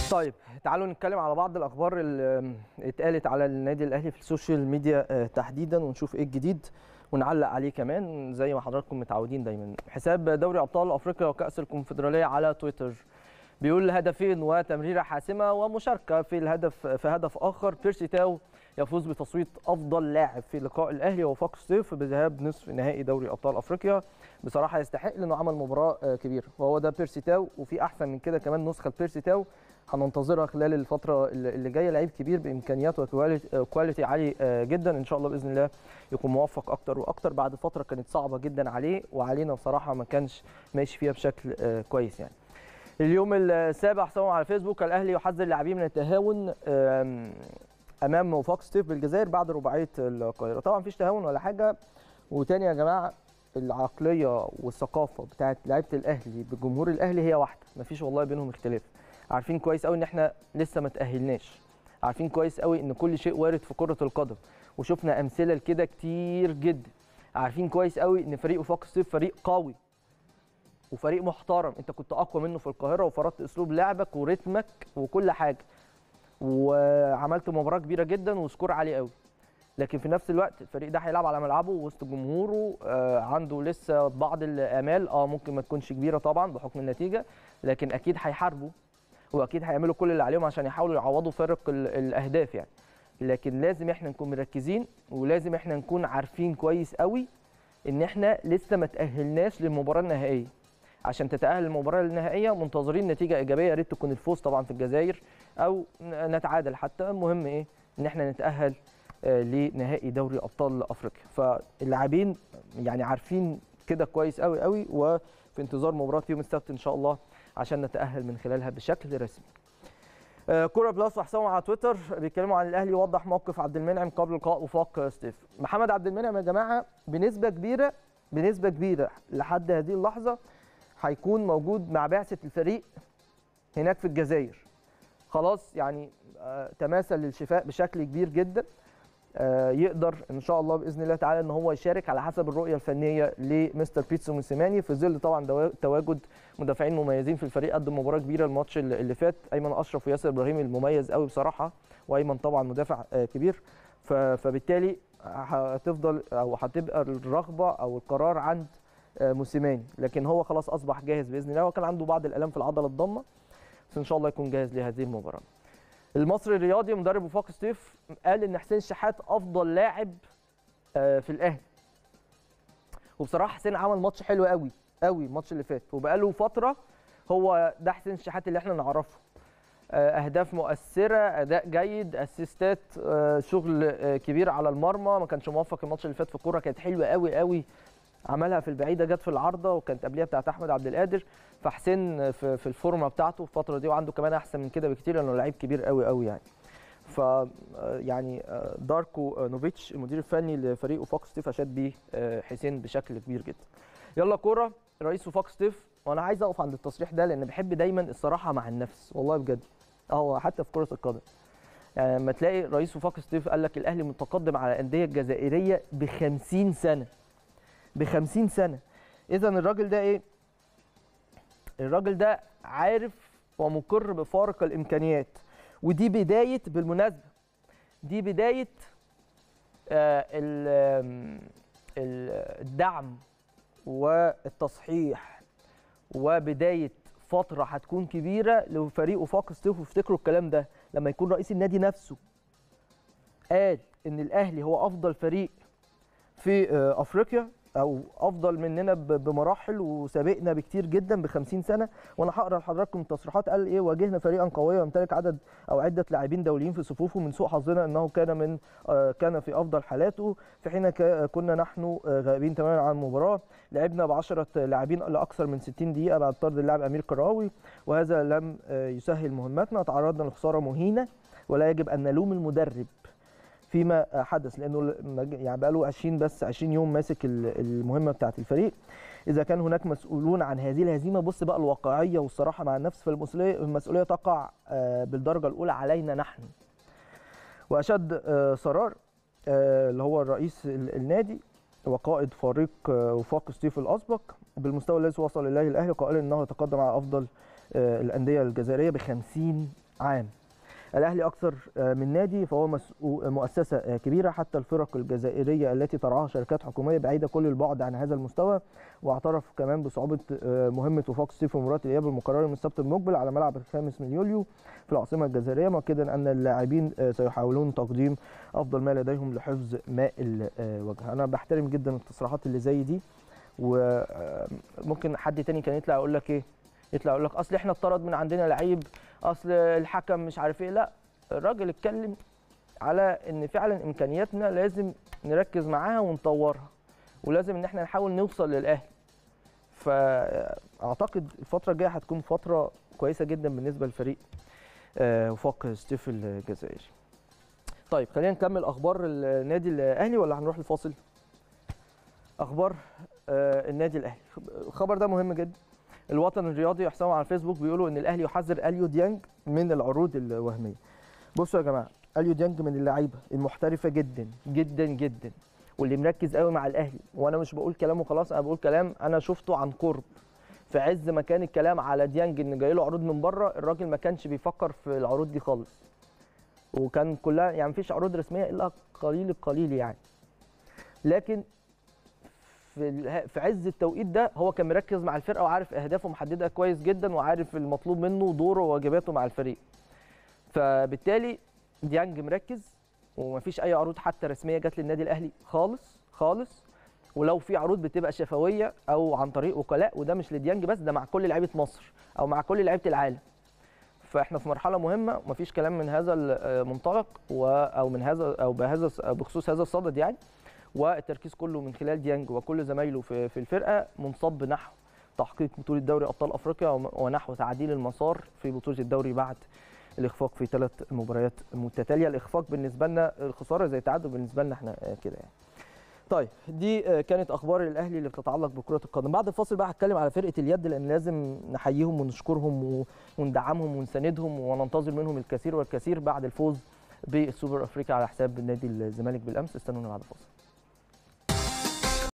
طيب تعالوا نتكلم على بعض الاخبار اللي اتقالت على النادي الاهلي في السوشيال ميديا آه، تحديدا ونشوف ايه الجديد ونعلق عليه كمان زي ما حضراتكم متعودين دايما حساب دوري ابطال افريقيا وكاس الكونفدراليه على تويتر بيقول هدفين وتمريره حاسمه ومشاركه في الهدف في هدف اخر بيرسي تاو يفوز بتصويت افضل لاعب في لقاء الاهلي وفاق سيف بذهاب نصف نهائي دوري ابطال افريقيا بصراحه يستحق لانه عمل مباراه آه، كبيره وهو ده بيرسي تاو وفي احسن من كده كمان نسخه بيرسي تاو هننتظرها خلال الفتره اللي اللي جايه لعيب كبير بامكانيات وكواليتي كواليتي عالي آه، جدا ان شاء الله باذن الله يكون موفق اكتر واكتر بعد فتره كانت صعبه جدا عليه وعلينا بصراحه ما كانش ماشي فيها بشكل آه، كويس يعني اليوم السابع حسابهم على فيسبوك الاهلي يحذر اللاعبين من التهاون آم، امام وفاق ستيف بالجزائر بعد رباعيه القاهره طبعا مفيش تهاون ولا حاجه وتاني يا جماعه العقليه والثقافه بتاعت لعيبه الاهلي بجمهور الاهلي هي واحده مفيش والله بينهم اختلاف عارفين كويس قوي ان احنا لسه ما تاهلناش عارفين كويس قوي ان كل شيء وارد في كره القدم وشفنا امثله لكده كتير جدا عارفين كويس قوي ان فريق وفاق ستيف فريق قوي وفريق محترم انت كنت اقوى منه في القاهره وفرضت اسلوب لعبك ورتمك وكل حاجه وعملت مباراه كبيره جدا وسكور عالي قوي لكن في نفس الوقت الفريق ده هيلعب على ملعبه وسط جمهوره آه، عنده لسه بعض الامال اه ممكن ما تكونش كبيره طبعا بحكم النتيجه لكن اكيد هيحاربوا واكيد هيعملوا كل اللي عليهم عشان يحاولوا يعوضوا فارق ال- الاهداف يعني لكن لازم احنا نكون مركزين ولازم احنا نكون عارفين كويس قوي ان احنا لسه ما تاهلناش للمباراه النهائيه عشان تتاهل المباراه النهائيه منتظرين نتيجه ايجابيه يا ريت تكون الفوز طبعا في الجزائر او ن- نتعادل حتى المهم ايه ان احنا نتاهل آه، لنهائي دوري ابطال افريقيا فاللاعبين يعني عارفين كده كويس قوي قوي وفي انتظار مباراه يوم السبت ان شاء الله عشان نتاهل من خلالها بشكل رسمي آه، كوره بلس وحسام على تويتر بيتكلموا عن الاهلي وضح موقف عبد المنعم قبل لقاء وفاق ستيف محمد عبد المنعم يا جماعه بنسبه كبيره بنسبه كبيره لحد هذه اللحظه هيكون موجود مع بعثه الفريق هناك في الجزائر خلاص يعني آه، تماثل للشفاء بشكل كبير جدا آه، يقدر ان شاء الله باذن الله تعالى ان هو يشارك على حسب الرؤيه الفنيه لمستر بيتسو موسيماني في ظل طبعا دوا- تواجد مدافعين مميزين في الفريق قدم مباراه كبيره الماتش اللي اللي فات ايمن اشرف وياسر ابراهيم المميز قوي بصراحه وايمن طبعا مدافع آه، كبير ف- فبالتالي هتفضل او هتبقى الرغبه او القرار عند آه، موسيماني لكن هو خلاص اصبح جاهز باذن الله وكان عنده بعض الالام في العضله الضامه بس ان شاء الله يكون جاهز لهذه المباراه المصري الرياضي مدرب وفاق ستيف قال ان حسين شحات افضل لاعب آه، في الاهلي وبصراحه حسين عمل ماتش حلو قوي قوي الماتش اللي فات وبقاله فتره هو ده حسين شحات اللي احنا نعرفه آه، اهداف مؤثره اداء جيد اسيستات آه، شغل آه، كبير على المرمى ما كانش موفق الماتش اللي فات في الكوره كانت حلوه قوي قوي عملها في البعيده جت في العارضه وكانت قبلها بتاعت احمد عبد القادر فحسين في, في الفورمه بتاعته الفتره دي وعنده كمان احسن من كده بكتير لانه لعيب كبير قوي قوي يعني ف آه، يعني آه، داركو آه، نوفيتش المدير الفني لفريق وفاق ستيف اشاد بيه آه، حسين بشكل كبير جدا يلا كوره رئيس وفاق ستيف وانا عايز اقف عند التصريح ده لان بحب دايما الصراحه مع النفس والله بجد هو حتى في كره القدم يعني لما تلاقي رئيس وفاق ستيف قال لك الاهلي متقدم على الانديه الجزائريه ب 50 سنه ب 50 سنه اذا الراجل ده ايه الراجل ده عارف ومقر بفارق الامكانيات ودي بدايه بالمناسبه دي بدايه آه، ال- آم، ال- الدعم والتصحيح وبدايه فتره هتكون كبيره لفريق وفاق ستيف وافتكروا الكلام ده لما يكون رئيس النادي نفسه قال ان الاهلي هو افضل فريق في آه، افريقيا او افضل مننا ب- بمراحل وسابقنا بكتير جدا ب 50 سنه وانا هقرا لحضراتكم التصريحات قال ايه واجهنا فريقا قويا يمتلك عدد او عده لاعبين دوليين في صفوفه من سوء حظنا انه كان من آه، كان في افضل حالاته في حين كا- كنا نحن آه، غائبين تماما عن المباراه لعبنا ب 10 لاعبين لاكثر من 60 دقيقه بعد طرد اللاعب امير كراوي وهذا لم آه، يسهل مهمتنا تعرضنا لخساره مهينه ولا يجب ان نلوم المدرب فيما حدث لانه يعني بقى له 20 بس 20 يوم ماسك ال- المهمه بتاعه الفريق اذا كان هناك مسؤولون عن هذه الهزيمه بص بقى الواقعيه والصراحه مع النفس فالمسؤوليه المسؤوليه تقع آه، بالدرجه الاولى علينا نحن واشد آه، صرار آه، اللي هو الرئيس ال- النادي وقائد فريق آه، وفاق ستيف الاسبق بالمستوى الذي وصل اليه الاهلي قائلا انه يتقدم على افضل آه، الانديه الجزائريه ب 50 عام الاهلي اكثر من نادي فهو مؤسسه كبيره حتى الفرق الجزائريه التي ترعاها شركات حكوميه بعيده كل البعد عن هذا المستوى واعترف كمان بصعوبه مهمه وفاق ستيفن مراد الاياب المقرره من السبت المقبل على ملعب الخامس من يوليو في العاصمه الجزائريه مؤكدا ان اللاعبين سيحاولون تقديم افضل ما لديهم لحفظ ماء الوجه انا بحترم جدا التصريحات اللي زي دي وممكن حد تاني كان يطلع يقول لك ايه يطلع يقول لك اصل احنا اتطرد من عندنا لعيب اصل الحكم مش عارف ايه لا الراجل اتكلم على ان فعلا امكانياتنا لازم نركز معاها ونطورها ولازم ان احنا نحاول نوصل للاهلي فاعتقد الفتره الجايه هتكون فتره كويسه جدا بالنسبه للفريق وفاق ستيف الجزائري طيب خلينا نكمل اخبار النادي الاهلي ولا هنروح لفاصل اخبار النادي الاهلي الخبر ده مهم جدا الوطن الرياضي حسام على الفيسبوك بيقولوا ان الاهلي يحذر اليو ديانج من العروض الوهميه بصوا يا جماعه اليو ديانج من اللعيبه المحترفه جدا جدا جدا واللي مركز قوي مع الاهلي وانا مش بقول كلام وخلاص انا بقول كلام انا شفته عن قرب في عز ما كان الكلام على ديانج ان جاي له عروض من بره الراجل ما كانش بيفكر في العروض دي خالص وكان كلها يعني مفيش عروض رسميه الا قليل القليل يعني لكن في في عز التوقيت ده هو كان مركز مع الفرقه وعارف اهدافه محددها كويس جدا وعارف المطلوب منه ودوره وواجباته مع الفريق فبالتالي ديانج مركز ومفيش اي عروض حتى رسميه جت للنادي الاهلي خالص خالص ولو في عروض بتبقى شفويه او عن طريق وكلاء وده مش لديانج بس ده مع كل لعيبه مصر او مع كل لعيبه العالم فاحنا في مرحله مهمه ومفيش كلام من هذا المنطلق او من هذا او بهذا بخصوص هذا الصدد يعني والتركيز كله من خلال ديانج وكل زمايله في في الفرقه منصب نحو تحقيق بطوله دوري ابطال افريقيا ونحو تعديل المسار في بطوله الدوري بعد الاخفاق في ثلاث مباريات متتاليه الاخفاق بالنسبه لنا الخساره زي التعادل بالنسبه لنا احنا كده يعني طيب دي كانت اخبار الاهلي اللي بتتعلق بكره القدم بعد الفاصل بقى هتكلم على فرقه اليد لان لازم نحييهم ونشكرهم وندعمهم ونساندهم وننتظر منهم الكثير والكثير بعد الفوز بالسوبر افريقيا على حساب نادي الزمالك بالامس استنونا بعد الفاصل